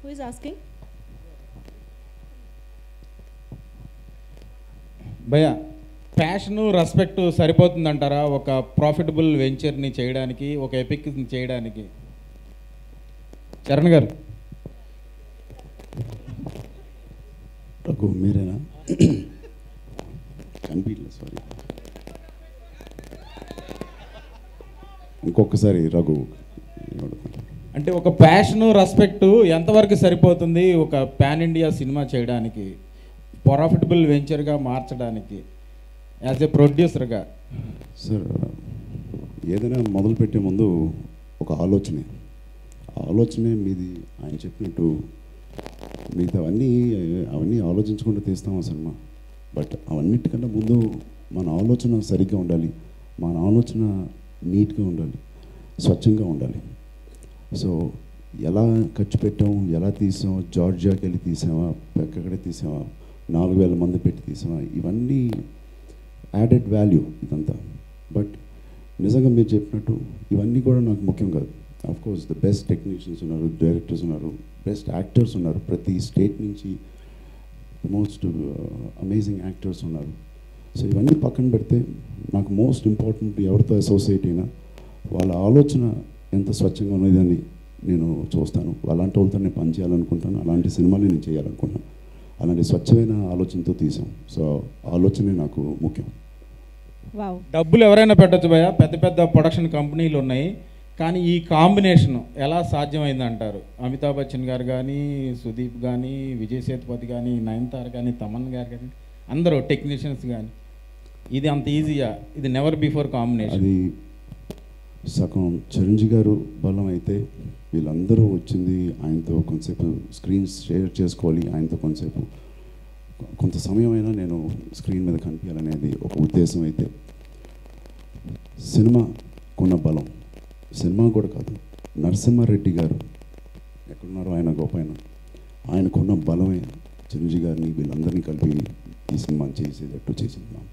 Who is asking? భయ passion respect సరిపోతుందంటారా ఒక ప్రాఫిటబుల్ వెంచర్ని చేయడానికి ఒక ఎపిక్ని చేయడానికి చరణ్ గారు రఘు మీరేనా కనిపించలేదు సారీ ఇంకొకసారి రఘు అంటే ఒక ప్యాషన్ రెస్పెక్ట్ ఎంతవరకు సరిపోతుంది ఒక పాన్ ఇండియా సినిమా చేయడానికి ప్రాఫిటబుల్ వెంచర్గా మార్చడానికి యాజ్ ఎ ప్రొడ్యూసర్గా సార్ ఏదైనా మొదలు పెట్టే ముందు ఒక ఆలోచనే ఆ ఆలోచనే మీది ఆయన చెప్పినట్టు మిగతా అవన్నీ అవన్నీ ఆలోచించుకుంటూ తీస్తాం ఆ సినిమా బట్ అవన్నిటికన్నా ముందు మన ఆలోచన సరిగ్గా ఉండాలి మన ఆలోచన నీట్గా ఉండాలి స్వచ్ఛంగా ఉండాలి సో ఎలా ఖర్చు పెట్టాం ఎలా తీసాం జార్జియాకి వెళ్ళి తీసామా ఎక్కడే తీసామా నాలుగు వేల మంది పెట్టి తీసామా ఇవన్నీ యాడెడ్ వాల్యూ ఇదంతా బట్ నిజంగా మీరు చెప్పినట్టు ఇవన్నీ కూడా నాకు ముఖ్యం కాదు of course the best technicians ఉన్నారు డైరెక్టర్స్ ఉన్నారు బెస్ట్ యాక్టర్స్ ఉన్నారు ప్రతి స్టేట్ నుంచి మోస్ట్ అమేజింగ్ యాక్టర్స్ ఉన్నారు సో ఇవన్నీ పక్కన పెడితే నాకు మోస్ట్ ఇంపార్టెంట్ ఎవరితో అసోసియేట్ అయినా వాళ్ళ ఆలోచన ఎంత స్వచ్ఛంగా ఉన్నదని నేను చూస్తాను అలాంటి వాళ్ళతో నేను పని చేయాలనుకుంటాను అలాంటి సినిమాలు నేను చేయాలనుకుంటాను అలాంటి స్వచ్ఛమైన ఆలోచనతో తీసాం సో ఆలోచనే నాకు ముఖ్యం Wow. డబ్బులు ఎవరైనా పెట్టచ్చు భయ పెద్ద పెద్ద ప్రొడక్షన్ కంపెనీలు ఉన్నాయి కానీ ఈ కాంబినేషన్ ఎలా సాధ్యమైంది అంటారు అమితాబ్ బచ్చన్ గారు కానీ సుదీప్ కానీ విజయ్ సేతుపతి కానీ నయనతార కానీ తమన్ గారు కానీ అందరూ టెక్నీషియన్స్ కానీ ఇది అంత ఈజీయా ఇది నెవర్ బిఫోర్ కాంబినేషన్ అది సగం చిరంజీవి గారు బలం అయితే వీళ్ళందరూ వచ్చింది ఆయనతో కొంతసేపు స్క్రీన్స్ షేర్ చేసుకోవాలి ఆయనతో కొంతసేపు కొంత సమయమైనా నేను స్క్రీన్ మీద కనిపించాలనేది ఒక ఉద్దేశం అయితే సినిమా కొన్న బలం సినిమా కూడా కాదు నరసింహారెడ్డి గారు ఎక్కడున్నారో ఆయన గొప్ప ఆయన ఆయనకున్న బలమే చిరంజీవి గారిని వీళ్ళందరినీ కలిపి ఈ సినిమా చేసేటట్టు చేసింది